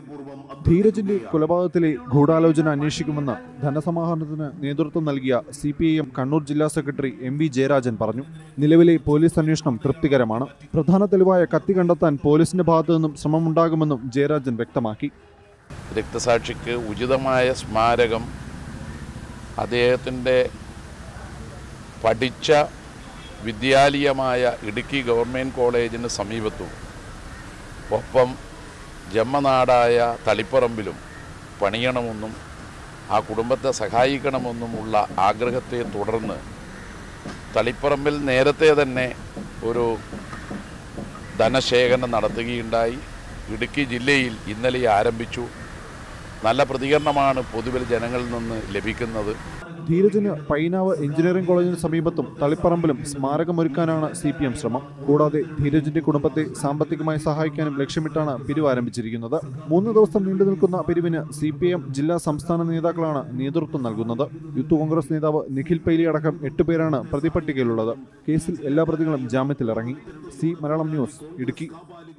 ധീരജിന്റെ കൊലപാതകത്തിലെ ഗൂഢാലോചന അന്വേഷിക്കുമെന്ന് ധനസമാഹരണത്തിന് നേതൃത്വം നൽകിയ C P I M Kannur ജില്ലാ സെക്രട്ടറി എം വി ജയരാജൻ പറഞ്ഞു നിലവിലെ പോലീസ് അന്വേഷണം തൃപ്തികരമാണ് പ്രധാന തെളിവായ കത്തി കണ്ടെത്താൻ പോലീസിന്റെ ഭാഗത്തു നിന്നും ശ്രമമുണ്ടാകുമെന്നും ജയരാജൻ വ്യക്തമാക്കി രക്തസാക്ഷിക്ക് ഉചിതമായ സ്മാരകം അദ്ദേഹത്തിൻ്റെ പഠിച്ച വിദ്യാലയമായ ഇടുക്കി ഗവൺമെൻറ് കോളേജിന് സമീപത്തും ഒപ്പം ജന്മനാടായ തളിപ്പറമ്പിലും പണിയണമെന്നും ആ കുടുംബത്തെ സഹായിക്കണമെന്നുമുള്ള ആഗ്രഹത്തെ തുടർന്ന് തളിപ്പറമ്പിൽ നേരത്തെ തന്നെ ഒരു ധനശേഖരണം നടത്തുകയുണ്ടായി ഇടുക്കി ജില്ലയിൽ ഇന്നലെ ആരംഭിച്ചു നല്ല പ്രതികരണമാണ് പൊതുവിൽ ജനങ്ങളിൽ നിന്ന് ലഭിക്കുന്നത് ധീരജിന് പൈനാവ് എഞ്ചിനീയറിംഗ് കോളേജിന് സമീപത്തും തളിപ്പറമ്പിലും സ്മാരകമൊരുക്കാനാണ് സി പി എം ശ്രമം കൂടാതെ ധീരജിന്റെ കുടുംബത്തെ സാമ്പത്തികമായി സഹായിക്കാനും ലക്ഷ്യമിട്ടാണ് പിരിവ് ആരംഭിച്ചിരിക്കുന്നത് മൂന്ന് ദിവസം നീണ്ടു നിൽക്കുന്ന പിരിവിന് സി പി എം ജില്ലാ സംസ്ഥാന നേതാക്കളാണ് നേതൃത്വം നൽകുന്നത് യൂത്ത് കോൺഗ്രസ് നേതാവ് നിഖിൽ പൈലി അടക്കം എട്ട് പേരാണ് പ്രതിപട്ടികയിലുള്ളത് കേസിൽ എല്ലാ പ്രതികളും ജാമ്യത്തിലിറങ്ങി സി മലയാളം ന്യൂസ് ഇടുക്കി